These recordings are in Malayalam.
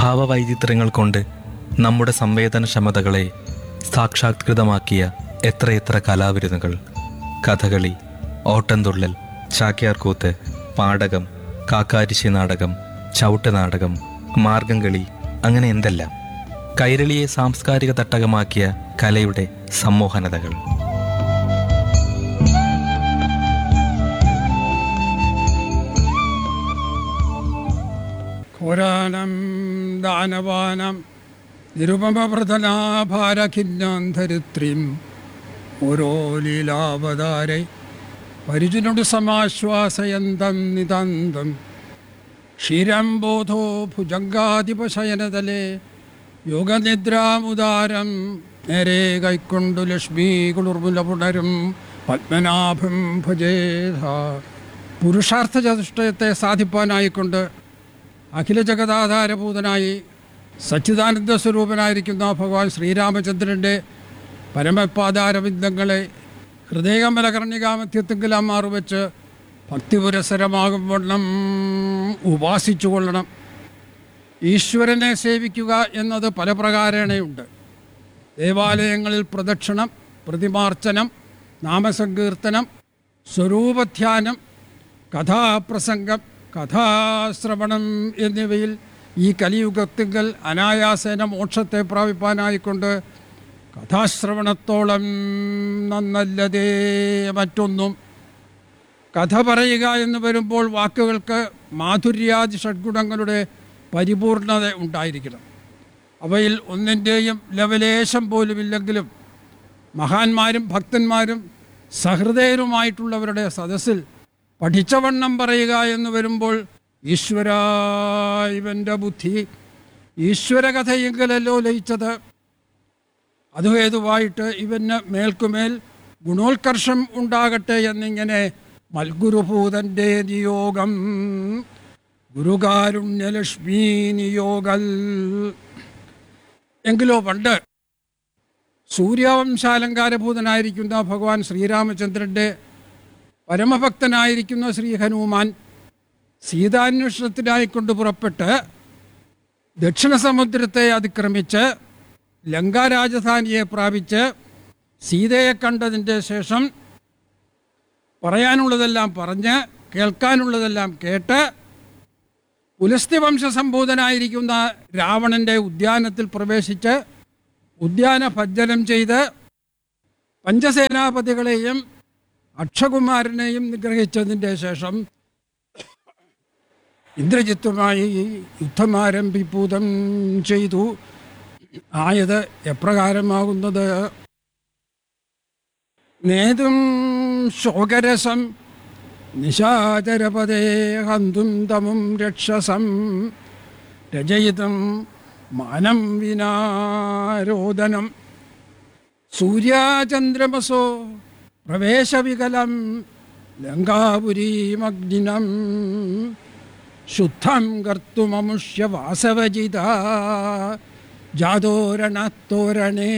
ഭാവവൈചിത്ര്യങ്ങൾ കൊണ്ട് നമ്മുടെ സംവേദനക്ഷമതകളെ സാക്ഷാത്കൃതമാക്കിയ എത്രയെത്ര കലാവിരുന്നുകൾ കഥകളി ഓട്ടംതുള്ളൽ ചാക്യാർകൂത്ത് പാടകം കാക്കാരിശി നാടകം ചവിട്ട് നാടകം മാർഗംകളി അങ്ങനെ എന്തെല്ലാം കൈരളിയെ സാംസ്കാരിക തട്ടകമാക്കിയ കലയുടെ സമ്മോഹനതകൾ ഘോരാനം ദാനവാനം നിരുപമപ്രധനാഭാരഖിന്നാന്തരിത്രീം ഓരോ ലീലാവതാരെ പരിചനോട് സമാശ്വാസയന്തം നിതാന്തം ക്ഷീരം ബോധോ ഭുജംഗാധിപശയനതലേ യോഗനിദ്രാമുദാരം നേരെ കൈക്കൊണ്ടു ലക്ഷ്മി കുളിർമുല പുണരും പത്മനാഭം ഭജേധ പുരുഷാർത്ഥ ചതുഷ്ടയത്തെ സാധിപ്പാനായിക്കൊണ്ട് അഖില ജഗതാധാരഭൂതനായി സച്ചിദാനന്ദ സ്വരൂപനായിരിക്കുന്ന ഭഗവാൻ ശ്രീരാമചന്ദ്രൻ്റെ പരമപാദാരവിന്ദങ്ങളെ ഹൃദയമലകർണികാമധ്യത്തെങ്കിലും മാറുവെച്ച് ഭക്തിപുരസരമാകും വണ്ണം ഉപാസിച്ചു കൊള്ളണം ഈശ്വരനെ സേവിക്കുക എന്നത് പല പ്രകാരേണയുണ്ട് ദേവാലയങ്ങളിൽ പ്രദക്ഷിണം പ്രതിമാർച്ചനം നാമസങ്കീർത്തനം സ്വരൂപധ്യാനം കഥാപ്രസംഗം കഥാശ്രവണം എന്നിവയിൽ ഈ കലിയുഗത്തിങ്കൽ അനായാസേന മോക്ഷത്തെ പ്രാപിപ്പാനായിക്കൊണ്ട് കഥാശ്രവണത്തോളം നന്നല്ലതേ മറ്റൊന്നും കഥ പറയുക എന്ന് വരുമ്പോൾ വാക്കുകൾക്ക് മാധുര്യാദി ഷഡ്ഗുണങ്ങളുടെ പരിപൂർണത ഉണ്ടായിരിക്കണം അവയിൽ ഒന്നിൻ്റെയും ലവലേശം പോലുമില്ലെങ്കിലും മഹാന്മാരും ഭക്തന്മാരും സഹൃദയരുമായിട്ടുള്ളവരുടെ സദസ്സിൽ പഠിച്ചവണ്ണം പറയുക എന്ന് വരുമ്പോൾ ഈശ്വര ഇവൻ്റെ ബുദ്ധി ഈശ്വരകഥയെങ്കിലല്ലോ ലയിച്ചത് അത് ഹേതുവായിട്ട് ഇവന് മേൽക്കുമേൽ ഗുണോത്കർഷം ഉണ്ടാകട്ടെ എന്നിങ്ങനെ മൽഗുരുഭൂതൻ്റെ നിയോഗം ഗുരുകാരുണ്യലക്ഷ്മി നിയോഗൽ എങ്കിലോ പണ്ട് സൂര്യവംശാലങ്കാരഭൂതനായിരിക്കുന്ന ഭഗവാൻ ശ്രീരാമചന്ദ്രൻ്റെ പരമഭക്തനായിരിക്കുന്ന ശ്രീ ഹനുമാൻ സീതാന്വേഷണത്തിനായി കൊണ്ട് പുറപ്പെട്ട് ദക്ഷിണ സമുദ്രത്തെ അതിക്രമിച്ച് ലങ്കാരാജധാനിയെ പ്രാപിച്ച് സീതയെ കണ്ടതിൻ്റെ ശേഷം പറയാനുള്ളതെല്ലാം പറഞ്ഞ് കേൾക്കാനുള്ളതെല്ലാം കേട്ട് പുലസ്ത്യ വംശസംഭൂതനായിരിക്കുന്ന രാവണൻ്റെ ഉദ്യാനത്തിൽ പ്രവേശിച്ച് ഉദ്യാന ഭജ്ജനം ചെയ്ത് പഞ്ചസേനാപതികളെയും അക്ഷകുമാരനെയും നിഗ്രഹിച്ചതിൻ്റെ ശേഷം ഇന്ദ്രജിത്തുമായി യുദ്ധം ആരംഭിപ്പൂതം ചെയ്തു ആയത് എപ്രകാരമാകുന്നത് നേതും ശോകരസം നിശാചരപദേ ഹന്തും തമും രക്ഷസം രചയിതം മാനം വിനാരോദനം സൂര്യാചന്ദ്രമസോ പ്രവേശവികലം ലങ്കാപുരീമഗ്നിനം ശുദ്ധം കർത്തുമമുഷ്യ വാസവജിത ജാതോരണത്തോരണേ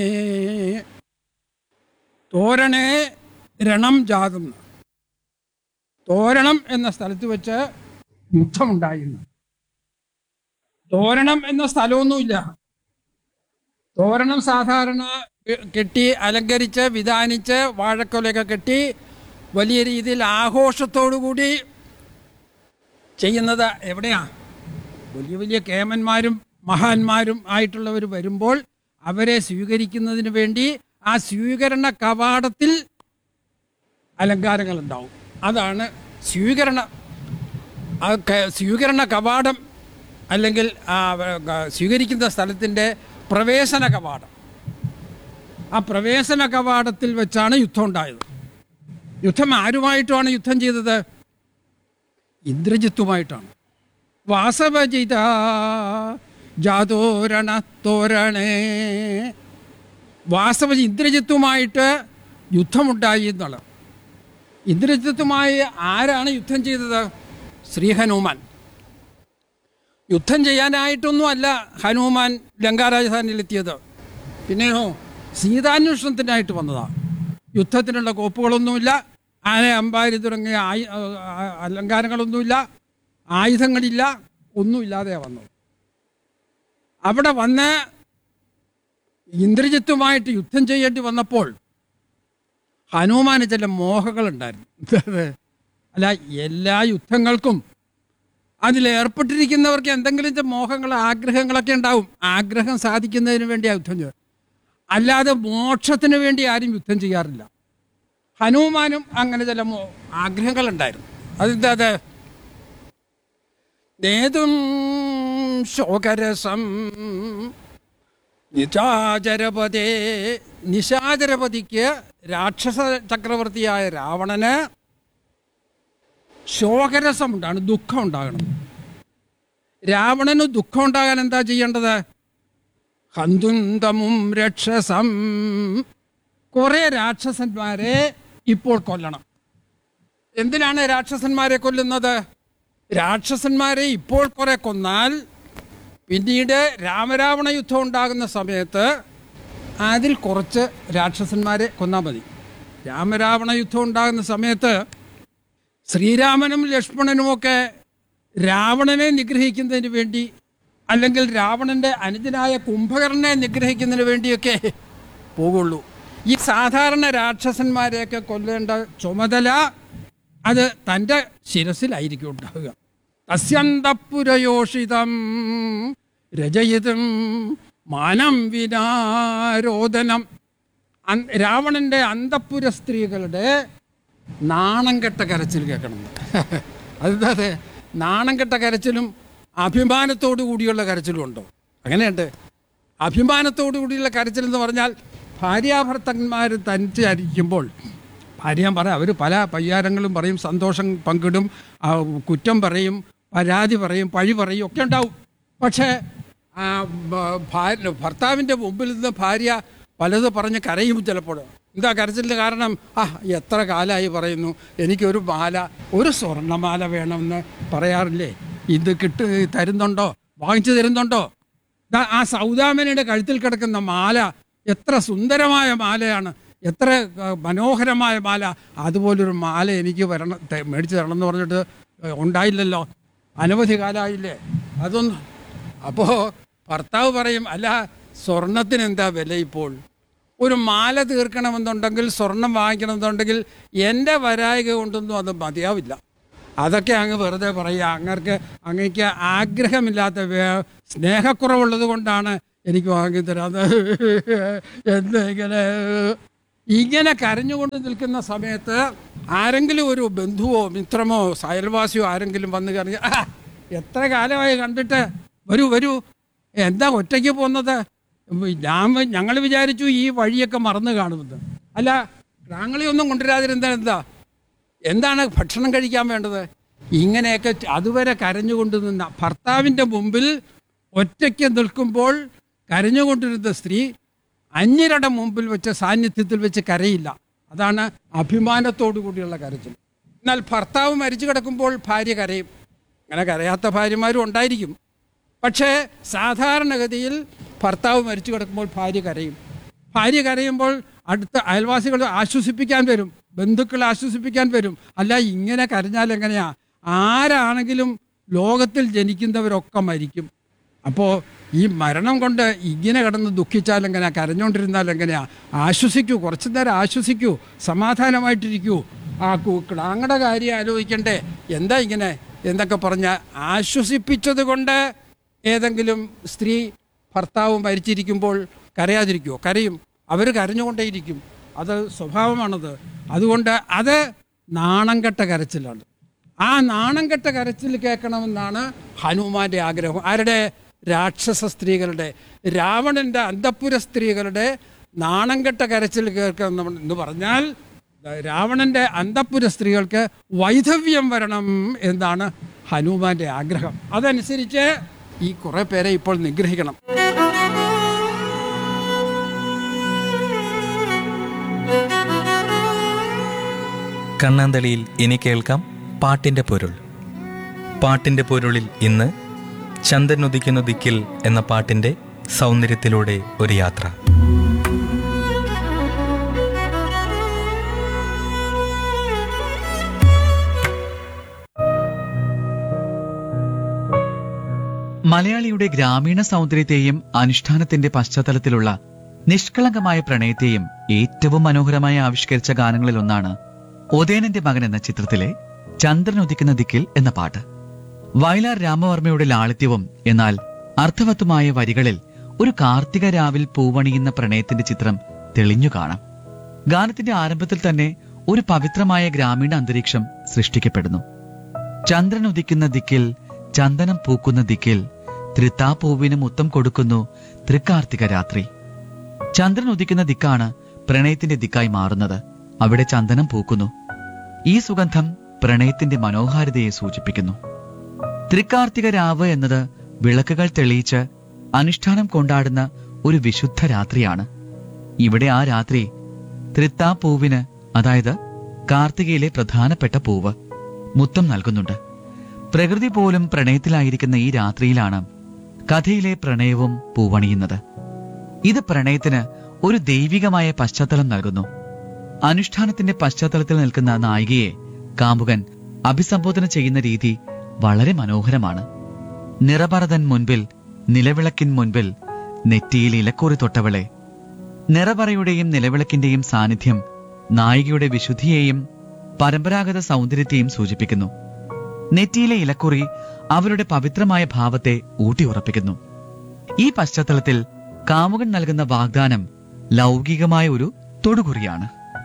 തോരണേ രണം ജാതം തോരണം എന്ന സ്ഥലത്ത് വെച്ച് യുദ്ധമുണ്ടായിരുന്നു തോരണം എന്ന സ്ഥലമൊന്നുമില്ല തോരണം സാധാരണ കെട്ടി അലങ്കരിച്ച് വിധാനിച്ച് വാഴക്കൊലയൊക്കെ കെട്ടി വലിയ രീതിയിൽ ആഘോഷത്തോടു കൂടി ചെയ്യുന്നത് എവിടെയാ വലിയ വലിയ കേമന്മാരും മഹാന്മാരും ആയിട്ടുള്ളവർ വരുമ്പോൾ അവരെ സ്വീകരിക്കുന്നതിന് വേണ്ടി ആ സ്വീകരണ കവാടത്തിൽ അലങ്കാരങ്ങൾ ഉണ്ടാവും അതാണ് സ്വീകരണ ആ ക- സ്വീകരണ കവാടം അല്ലെങ്കിൽ ആ വ- ഗ- സ്വീകരിക്കുന്ന സ്ഥലത്തിൻ്റെ പ്രവേശന കവാടം ആ പ്രവേശന കവാടത്തിൽ വെച്ചാണ് യുദ്ധം ഉണ്ടായത് യുദ്ധം ആരുമായിട്ടുമാണ് യുദ്ധം ചെയ്തത് ഇന്ദ്രജിത്തുമായിട്ടാണ് വാസവജിത ജാതോരണ തോരണേ വാസവജി ഇന്ദ്രജിത്തുമായിട്ട് യുദ്ധമുണ്ടായി എന്നുള്ളത് ഇന്ദ്രജിത്തുമായി ആരാണ് യുദ്ധം ചെയ്തത് ശ്രീ ഹനുമാൻ യുദ്ധം ചെയ്യാനായിട്ടൊന്നുമല്ല ഹനുമാൻ ലങ്കാരാജധാനിയിലെത്തിയത് പിന്നെയോ സീതാന്വേഷണത്തിനായിട്ട് വന്നതാണ് യുദ്ധത്തിനുള്ള കോപ്പുകളൊന്നുമില്ല ആന അമ്പാരി തുടങ്ങിയ ആയു ആ- അലങ്കാരങ്ങളൊന്നുമില്ല ആയുധങ്ങളില്ല ഒന്നുമില്ലാതെയാണ് വന്നത് അവിടെ വന്ന് ഇന്ദ്രജിത്തുമായിട്ട് യുദ്ധം ചെയ്യേണ്ടി വന്നപ്പോൾ ഹനുമാന് ചില മോഹങ്ങളുണ്ടായിരുന്നു അതായത് അല്ല എല്ലാ യുദ്ധങ്ങൾക്കും അതിലേർപ്പെട്ടിരിക്കുന്നവർക്ക് എന്തെങ്കിലും ചില മോഹങ്ങൾ ആഗ്രഹങ്ങളൊക്കെ ഉണ്ടാവും ആഗ്രഹം സാധിക്കുന്നതിന് വേണ്ടി ആ യുദ്ധം ചെയ്യുക അല്ലാതെ മോക്ഷത്തിന് വേണ്ടി ആരും യുദ്ധം ചെയ്യാറില്ല ഹനുമാനും അങ്ങനെ ചില മോ ആഗ്രഹങ്ങളുണ്ടായിരുന്നു അതെന്താ അത് നേതും ശോകരസം നിശാചരപതേ നിശാചരപതിക്ക് രാക്ഷസ ചക്രവർത്തിയായ രാവണന് ശോകരസം ഉണ്ടാണ് ദുഃഖം ഉണ്ടാകണം രാവണന് ദുഃഖം ഉണ്ടാകാൻ എന്താ ചെയ്യേണ്ടത് ഹന്തുന്തമും രക്ഷസം കുറെ രാക്ഷസന്മാരെ ഇപ്പോൾ കൊല്ലണം എന്തിനാണ് രാക്ഷസന്മാരെ കൊല്ലുന്നത് രാക്ഷസന്മാരെ ഇപ്പോൾ കുറെ കൊന്നാൽ പിന്നീട് രാമരാവണ യുദ്ധം ഉണ്ടാകുന്ന സമയത്ത് അതിൽ കുറച്ച് രാക്ഷസന്മാരെ കൊന്നാൽ മതി രാമരാവണ യുദ്ധം ഉണ്ടാകുന്ന സമയത്ത് ശ്രീരാമനും ലക്ഷ്മണനുമൊക്കെ രാവണനെ നിഗ്രഹിക്കുന്നതിന് വേണ്ടി അല്ലെങ്കിൽ രാവണന്റെ അനുജനായ കുംഭകർണനെ നിഗ്രഹിക്കുന്നതിന് വേണ്ടിയൊക്കെ പോകുള്ളൂ ഈ സാധാരണ രാക്ഷസന്മാരെയൊക്കെ കൊല്ലേണ്ട ചുമതല അത് തൻ്റെ ശിരസിലായിരിക്കും ഉണ്ടാവുക തസ്യന്തപുരയോഷിതം രചയിതും മാനം വിനാരോദനം അൻ- രാവണന്റെ അന്തപ്പുര സ്ത്രീകളുടെ നാണം കെട്ട കരച്ചിൽ കേൾക്കണം അതെ നാണം കെട്ട കരച്ചിലും അഭിമാനത്തോടു കൂടിയുള്ള കരച്ചിലും ഉണ്ടോ അങ്ങനെയുണ്ട് അഭിമാനത്തോടു കൂടിയുള്ള കരച്ചിൽ എന്ന് പറഞ്ഞാൽ ഭാര്യാഭർത്തന്മാർ തനിച്ചായിരിക്കുമ്പോൾ ഭാര്യ പറ അവർ പല പയ്യാരങ്ങളും പറയും സന്തോഷം പങ്കിടും ആ, കുറ്റം പറയും പരാതി പറയും പഴി പറയും ഒക്കെ ഉണ്ടാവും പക്ഷേ ആ, ഭ- ഭാര്യ ഭർത്താവിൻ്റെ മുമ്പിൽ നിന്ന് ഭാര്യ പലത് പറഞ്ഞ് കരയും ചിലപ്പോൾ എന്താ കരച്ചിലിന് കാരണം ആ എത്ര കാലമായി പറയുന്നു എനിക്കൊരു മാല ഒരു സ്വർണ്ണമാല വേണമെന്ന് പറയാറില്ലേ ഇത് കിട്ടു തരുന്നുണ്ടോ വാങ്ങിച്ചു തരുന്നുണ്ടോ ദാ ആ സൗദാമനയുടെ കഴുത്തിൽ കിടക്കുന്ന മാല എത്ര സുന്ദരമായ മാലയാണ് എത്ര ആ, മനോഹരമായ മാല അതുപോലൊരു മാല എനിക്ക് വരണം തെ- മേടിച്ചു തരണം എന്ന് പറഞ്ഞിട്ട് ഏ, ഉണ്ടായില്ലല്ലോ അനവധി കാലമായില്ലേ അതൊന്നും അപ്പോൾ ഭർത്താവ് പറയും അല്ല സ്വർണത്തിന് എന്താ വില ഇപ്പോൾ ഒരു മാല തീർക്കണമെന്നുണ്ടെങ്കിൽ സ്വർണം വാങ്ങിക്കണമെന്നുണ്ടെങ്കിൽ എൻ്റെ വരായിക കൊണ്ടൊന്നും അത് മതിയാവില്ല അതൊക്കെ അങ്ങ് വെറുതെ പറയുക അങ്ങർക്ക് അങ്ങക്ക് ആഗ്രഹമില്ലാത്ത വേ- സ്നേഹക്കുറവുള്ളത് കൊണ്ടാണ് എനിക്ക് വാങ്ങിത്തരാത് എന്തെങ്ങനെ ഇങ്ങനെ കരഞ്ഞുകൊണ്ട് നിൽക്കുന്ന സമയത്ത് ആരെങ്കിലും ഒരു ബന്ധുവോ മിത്രമോ അയൽവാസിയോ ആരെങ്കിലും വന്ന് കറിഞ്ഞ എത്ര കാലമായി കണ്ടിട്ട് വരൂ വരൂ എന്താ ഒറ്റയ്ക്ക് പോകുന്നത് ഞാൻ ഞങ്ങൾ വിചാരിച്ചു ഈ വഴിയൊക്കെ മറന്നു കാണുമെന്ന് അല്ല താങ്കളെ ഒന്നും കൊണ്ടുവരാതിരുന്ന എന്താ എന്താണ് ഭക്ഷണം കഴിക്കാൻ വേണ്ടത് ഇങ്ങനെയൊക്കെ ച- അതുവരെ കരഞ്ഞുകൊണ്ട് നിന്ന ഭർത്താവിൻ്റെ മുമ്പിൽ ഒറ്റയ്ക്ക് നിൽക്കുമ്പോൾ കരഞ്ഞുകൊണ്ടിരുന്ന സ്ത്രീ അന്യരുടെ മുമ്പിൽ വെച്ച് സാന്നിധ്യത്തിൽ വെച്ച് കരയില്ല അതാണ് അഭിമാനത്തോടു കൂടിയുള്ള കരച്ചിൽ എന്നാൽ ഭർത്താവ് മരിച്ചു കിടക്കുമ്പോൾ ഭാര്യ കരയും അങ്ങനെ കരയാത്ത ഭാര്യമാരും ഉണ്ടായിരിക്കും പക്ഷേ സാധാരണഗതിയിൽ ഭർത്താവ് മരിച്ചു കിടക്കുമ്പോൾ ഭാര്യ കരയും ഭാര്യ കരയുമ്പോൾ അടുത്ത അയൽവാസികൾ ആശ്വസിപ്പിക്കാൻ വരും ബന്ധുക്കൾ ആശ്വസിപ്പിക്കാൻ വരും അല്ല ഇങ്ങനെ കരഞ്ഞാൽ എങ്ങനെയാ ആരാണെങ്കിലും ലോകത്തിൽ ജനിക്കുന്നവരൊക്കെ മരിക്കും അപ്പോൾ ഈ മരണം കൊണ്ട് ഇങ്ങനെ കിടന്ന് ദുഃഖിച്ചാൽ എങ്ങനെയാ കരഞ്ഞുകൊണ്ടിരുന്നാൽ എങ്ങനെയാ ആശ്വസിക്കൂ കുറച്ചു നേരം ആശ്വസിക്കൂ സമാധാനമായിട്ടിരിക്കൂ ആ കു- ക്ലാങ്ങടെ കാര്യം ആലോചിക്കണ്ടേ എന്താ ഇങ്ങനെ എന്നൊക്കെ പറഞ്ഞ് ആശ്വസിപ്പിച്ചത് കൊണ്ട് ഏതെങ്കിലും സ്ത്രീ ഭർത്താവ് മരിച്ചിരിക്കുമ്പോൾ കരയാതിരിക്കുമോ കരയും അവർ കരഞ്ഞുകൊണ്ടേയിരിക്കും അത് സ്വഭാവമാണത് അതുകൊണ്ട് അത് നാണം കെട്ട കരച്ചിലാണ് ആ നാണം കെട്ട കരച്ചിൽ കേൾക്കണമെന്നാണ് ഹനുമാന്റെ ആഗ്രഹം ആരുടെ രാക്ഷസ സ്ത്രീകളുടെ രാവണന്റെ അന്തപ്പുര സ്ത്രീകളുടെ നാണം കെട്ട കരച്ചിൽ കേൾക്കണം എന്ന് പറഞ്ഞാൽ രാവണന്റെ അന്തപ്പുര സ്ത്രീകൾക്ക് വൈധവ്യം വരണം എന്നാണ് ഹനുമാന്റെ ആഗ്രഹം അതനുസരിച്ച് ഈ കുറെ പേരെ ഇപ്പോൾ നിഗ്രഹിക്കണം കണ്ണാന്തളിയിൽ ഇനി കേൾക്കാം പാട്ടിന്റെ പൊരുൾ പാട്ടിന്റെ പൊരുളിൽ ഇന്ന് ചന്ദൻ ഉദിക്കുന്ന ദിക്കിൽ എന്ന പാട്ടിന്റെ സൗന്ദര്യത്തിലൂടെ ഒരു യാത്ര മലയാളിയുടെ ഗ്രാമീണ സൗന്ദര്യത്തെയും അനുഷ്ഠാനത്തിന്റെ പശ്ചാത്തലത്തിലുള്ള നിഷ്കളങ്കമായ പ്രണയത്തെയും ഏറ്റവും മനോഹരമായി ആവിഷ്കരിച്ച ഗാനങ്ങളിലൊന്നാണ് ഒതേനന്റെ മകൻ എന്ന ചിത്രത്തിലെ ചന്ദ്രൻ ഉദിക്കുന്ന ദിക്കിൽ എന്ന പാട്ട് വയലാർ രാമവർമ്മയുടെ ലാളിത്യവും എന്നാൽ അർത്ഥവത്തുമായ വരികളിൽ ഒരു കാർത്തിക രാവിൽ പൂവണിയുന്ന പ്രണയത്തിന്റെ ചിത്രം തെളിഞ്ഞു കാണാം ഗാനത്തിന്റെ ആരംഭത്തിൽ തന്നെ ഒരു പവിത്രമായ ഗ്രാമീണ അന്തരീക്ഷം സൃഷ്ടിക്കപ്പെടുന്നു ചന്ദ്രൻ ഉദിക്കുന്ന ദിക്കിൽ ചന്ദനം പൂക്കുന്ന ദിക്കിൽ തൃത്താപ്പൂവിന് മുത്തം കൊടുക്കുന്നു തൃക്കാർത്തിക രാത്രി ചന്ദ്രൻ ഉദിക്കുന്ന ദിക്കാണ് പ്രണയത്തിന്റെ ദിക്കായി മാറുന്നത് അവിടെ ചന്ദനം പൂക്കുന്നു ഈ സുഗന്ധം പ്രണയത്തിന്റെ മനോഹാരിതയെ സൂചിപ്പിക്കുന്നു തൃക്കാർത്തിക രാവ് എന്നത് വിളക്കുകൾ തെളിയിച്ച് അനുഷ്ഠാനം കൊണ്ടാടുന്ന ഒരു വിശുദ്ധ രാത്രിയാണ് ഇവിടെ ആ രാത്രി തൃത്താപ്പൂവിന് അതായത് കാർത്തികയിലെ പ്രധാനപ്പെട്ട പൂവ് മുത്തം നൽകുന്നുണ്ട് പ്രകൃതി പോലും പ്രണയത്തിലായിരിക്കുന്ന ഈ രാത്രിയിലാണ് കഥയിലെ പ്രണയവും പൂവണിയുന്നത് ഇത് പ്രണയത്തിന് ഒരു ദൈവികമായ പശ്ചാത്തലം നൽകുന്നു അനുഷ്ഠാനത്തിന്റെ പശ്ചാത്തലത്തിൽ നിൽക്കുന്ന നായികയെ കാമുകൻ അഭിസംബോധന ചെയ്യുന്ന രീതി വളരെ മനോഹരമാണ് നിറപറതൻ മുൻപിൽ നിലവിളക്കിൻ മുൻപിൽ നെറ്റിയിൽ ഇലക്കുറി തൊട്ടവളെ നിറപറയുടെയും നിലവിളക്കിന്റെയും സാന്നിധ്യം നായികയുടെ വിശുദ്ധിയെയും പരമ്പരാഗത സൗന്ദര്യത്തെയും സൂചിപ്പിക്കുന്നു നെറ്റിയിലെ ഇലക്കുറി അവരുടെ പവിത്രമായ ഭാവത്തെ ഊട്ടിയുറപ്പിക്കുന്നു ഈ പശ്ചാത്തലത്തിൽ കാമുകൻ നൽകുന്ന വാഗ്ദാനം ലൗകികമായ ഒരു തൊടുകുറിയാണ്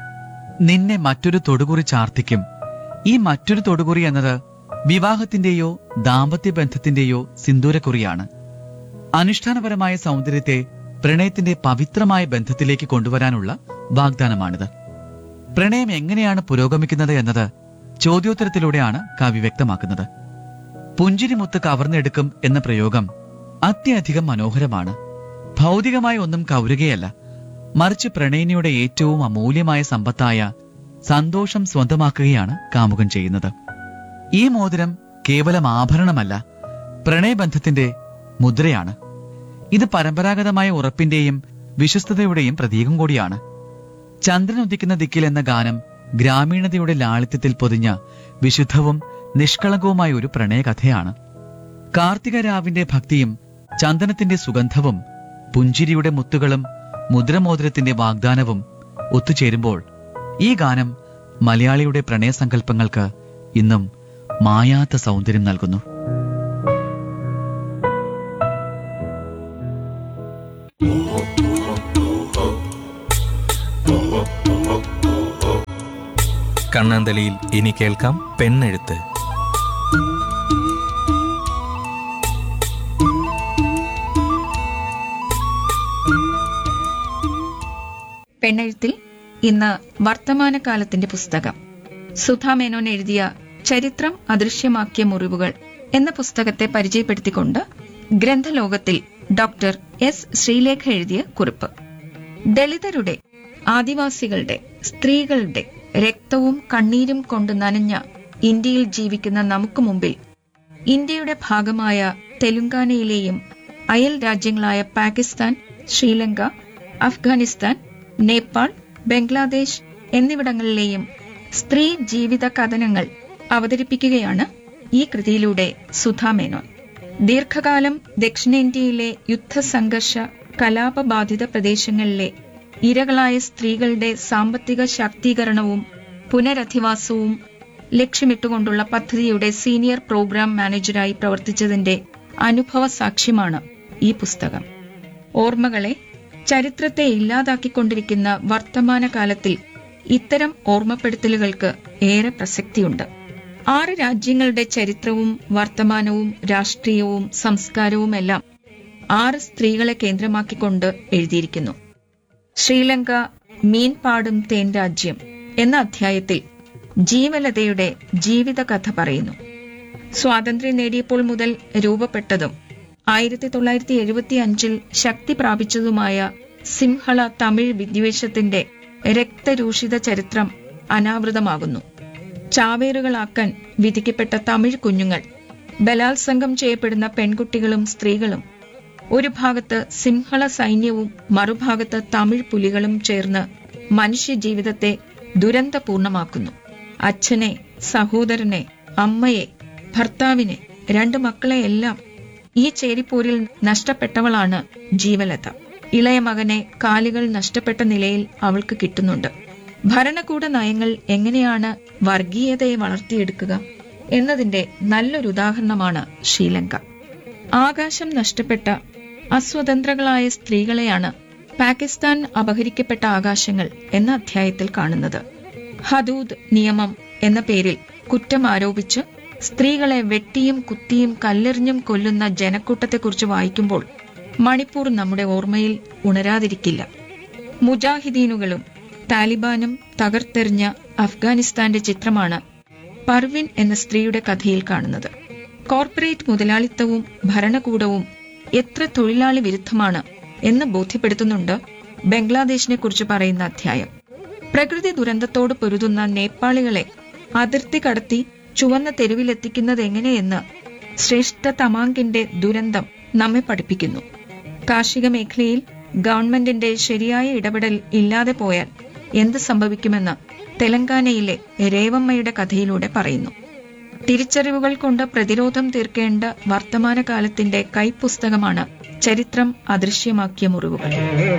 നിന്നെ മറ്റൊരു തൊടുകുറി ചാർത്തിക്കും ഈ മറ്റൊരു തൊടുകുറി എന്നത് വിവാഹത്തിന്റെയോ ദാമ്പത്യ ബന്ധത്തിന്റെയോ സിന്ദൂരക്കുറിയാണ് അനുഷ്ഠാനപരമായ സൗന്ദര്യത്തെ പ്രണയത്തിന്റെ പവിത്രമായ ബന്ധത്തിലേക്ക് കൊണ്ടുവരാനുള്ള വാഗ്ദാനമാണിത് പ്രണയം എങ്ങനെയാണ് പുരോഗമിക്കുന്നത് എന്നത് ചോദ്യോത്തരത്തിലൂടെയാണ് കവി വ്യക്തമാക്കുന്നത് പുഞ്ചിരിമുത്ത് കവർന്നെടുക്കും എന്ന പ്രയോഗം അത്യധികം മനോഹരമാണ് ഭൗതികമായ ഒന്നും കൗരുകയല്ല മറിച്ച് പ്രണയിനിയുടെ ഏറ്റവും അമൂല്യമായ സമ്പത്തായ സന്തോഷം സ്വന്തമാക്കുകയാണ് കാമുകൻ ചെയ്യുന്നത് ഈ മോതിരം കേവലം ആഭരണമല്ല പ്രണയബന്ധത്തിന്റെ മുദ്രയാണ് ഇത് പരമ്പരാഗതമായ ഉറപ്പിന്റെയും വിശ്വസ്തതയുടെയും പ്രതീകം കൂടിയാണ് ചന്ദ്രൻ ഉദിക്കുന്ന ദിക്കിൽ എന്ന ഗാനം ഗ്രാമീണതയുടെ ലാളിത്യത്തിൽ പൊതിഞ്ഞ വിശുദ്ധവും നിഷ്കളങ്കവുമായ ഒരു പ്രണയകഥയാണ് കാർത്തിക രാവിന്റെ ഭക്തിയും ചന്ദനത്തിന്റെ സുഗന്ധവും പുഞ്ചിരിയുടെ മുത്തുകളും മുദ്രമോതിരത്തിന്റെ വാഗ്ദാനവും ഒത്തുചേരുമ്പോൾ ഈ ഗാനം മലയാളിയുടെ പ്രണയസങ്കല്പങ്ങൾക്ക് ഇന്നും മായാത്ത സൗന്ദര്യം നൽകുന്നു കണ്ണാന്തലിയിൽ ഇനി കേൾക്കാം പെണ്ണെഴുത്ത് പെണ്ണെഴുത്തിൽ ഇന്ന് വർത്തമാനകാലത്തിന്റെ പുസ്തകം സുധാ മേനോൻ എഴുതിയ ചരിത്രം അദൃശ്യമാക്കിയ മുറിവുകൾ എന്ന പുസ്തകത്തെ പരിചയപ്പെടുത്തിക്കൊണ്ട് ഗ്രന്ഥലോകത്തിൽ ഡോക്ടർ എസ് ശ്രീലേഖ എഴുതിയ കുറിപ്പ് ദളിതരുടെ ആദിവാസികളുടെ സ്ത്രീകളുടെ രക്തവും കണ്ണീരും കൊണ്ട് നനഞ്ഞ ഇന്ത്യയിൽ ജീവിക്കുന്ന നമുക്ക് മുമ്പിൽ ഇന്ത്യയുടെ ഭാഗമായ തെലുങ്കാനയിലെയും അയൽ രാജ്യങ്ങളായ പാകിസ്ഥാൻ ശ്രീലങ്ക അഫ്ഗാനിസ്ഥാൻ നേപ്പാൾ ബംഗ്ലാദേശ് എന്നിവിടങ്ങളിലെയും സ്ത്രീ ജീവിത കഥനങ്ങൾ അവതരിപ്പിക്കുകയാണ് ഈ കൃതിയിലൂടെ സുധാ മേനോൻ ദീർഘകാലം ദക്ഷിണേന്ത്യയിലെ യുദ്ധസംഘർഷ കലാപബാധിത പ്രദേശങ്ങളിലെ ഇരകളായ സ്ത്രീകളുടെ സാമ്പത്തിക ശാക്തീകരണവും പുനരധിവാസവും ലക്ഷ്യമിട്ടുകൊണ്ടുള്ള പദ്ധതിയുടെ സീനിയർ പ്രോഗ്രാം മാനേജരായി പ്രവർത്തിച്ചതിന്റെ അനുഭവ സാക്ഷ്യമാണ് ഈ പുസ്തകം ഓർമ്മകളെ ചരിത്രത്തെ ഇല്ലാതാക്കിക്കൊണ്ടിരിക്കുന്ന വർത്തമാനകാലത്തിൽ ഇത്തരം ഓർമ്മപ്പെടുത്തലുകൾക്ക് ഏറെ പ്രസക്തിയുണ്ട് ആറ് രാജ്യങ്ങളുടെ ചരിത്രവും വർത്തമാനവും രാഷ്ട്രീയവും സംസ്കാരവുമെല്ലാം ആറ് സ്ത്രീകളെ കേന്ദ്രമാക്കിക്കൊണ്ട് എഴുതിയിരിക്കുന്നു ശ്രീലങ്ക മീൻപാടും തേൻ രാജ്യം എന്ന അധ്യായത്തിൽ ജീവലതയുടെ ജീവിതകഥ പറയുന്നു സ്വാതന്ത്ര്യം നേടിയപ്പോൾ മുതൽ രൂപപ്പെട്ടതും ആയിരത്തി തൊള്ളായിരത്തി എഴുപത്തി അഞ്ചിൽ ശക്തി പ്രാപിച്ചതുമായ സിംഹള തമിഴ് വിദ്വേഷത്തിന്റെ രക്തരൂഷിത ചരിത്രം അനാവൃതമാകുന്നു ചാവേറുകളാക്കാൻ വിധിക്കപ്പെട്ട തമിഴ് കുഞ്ഞുങ്ങൾ ബലാത്സംഗം ചെയ്യപ്പെടുന്ന പെൺകുട്ടികളും സ്ത്രീകളും ഒരു ഭാഗത്ത് സിംഹള സൈന്യവും മറുഭാഗത്ത് തമിഴ് പുലികളും ചേർന്ന് മനുഷ്യജീവിതത്തെ ദുരന്തപൂർണമാക്കുന്നു അച്ഛനെ സഹോദരനെ അമ്മയെ ഭർത്താവിനെ രണ്ട് മക്കളെയെല്ലാം ഈ ചേരിപ്പോരിൽ നഷ്ടപ്പെട്ടവളാണ് ജീവലത ഇളയ മകനെ കാലുകൾ നഷ്ടപ്പെട്ട നിലയിൽ അവൾക്ക് കിട്ടുന്നുണ്ട് ഭരണകൂട നയങ്ങൾ എങ്ങനെയാണ് വർഗീയതയെ വളർത്തിയെടുക്കുക എന്നതിന്റെ നല്ലൊരു ഉദാഹരണമാണ് ശ്രീലങ്ക ആകാശം നഷ്ടപ്പെട്ട അസ്വതന്ത്രകളായ സ്ത്രീകളെയാണ് പാകിസ്ഥാൻ അപഹരിക്കപ്പെട്ട ആകാശങ്ങൾ എന്ന അധ്യായത്തിൽ കാണുന്നത് ഹദൂദ് നിയമം എന്ന പേരിൽ കുറ്റം ആരോപിച്ച് സ്ത്രീകളെ വെട്ടിയും കുത്തിയും കല്ലെറിഞ്ഞും കൊല്ലുന്ന ജനക്കൂട്ടത്തെക്കുറിച്ച് വായിക്കുമ്പോൾ മണിപ്പൂർ നമ്മുടെ ഓർമ്മയിൽ ഉണരാതിരിക്കില്ല മുജാഹിദീനുകളും താലിബാനും തകർത്തെറിഞ്ഞ അഫ്ഗാനിസ്ഥാന്റെ ചിത്രമാണ് പർവിൻ എന്ന സ്ത്രീയുടെ കഥയിൽ കാണുന്നത് കോർപ്പറേറ്റ് മുതലാളിത്തവും ഭരണകൂടവും എത്ര തൊഴിലാളി വിരുദ്ധമാണ് എന്ന് ബോധ്യപ്പെടുത്തുന്നുണ്ട് ബംഗ്ലാദേശിനെ കുറിച്ച് പറയുന്ന അധ്യായം പ്രകൃതി ദുരന്തത്തോട് പൊരുതുന്ന നേപ്പാളികളെ അതിർത്തി കടത്തി ചുവന്ന തെരുവിലെത്തിക്കുന്നത് എങ്ങനെയെന്ന് ശ്രേഷ്ഠ തമാങ്കിന്റെ ദുരന്തം നമ്മെ പഠിപ്പിക്കുന്നു കാർഷിക മേഖലയിൽ ഗവൺമെന്റിന്റെ ശരിയായ ഇടപെടൽ ഇല്ലാതെ പോയാൽ എന്ത് സംഭവിക്കുമെന്ന് തെലങ്കാനയിലെ രേവമ്മയുടെ കഥയിലൂടെ പറയുന്നു തിരിച്ചറിവുകൾ കൊണ്ട് പ്രതിരോധം തീർക്കേണ്ട വർത്തമാനകാലത്തിന്റെ കൈപ്പുസ്തകമാണ് ചരിത്രം അദൃശ്യമാക്കിയ മുറിവുകൾ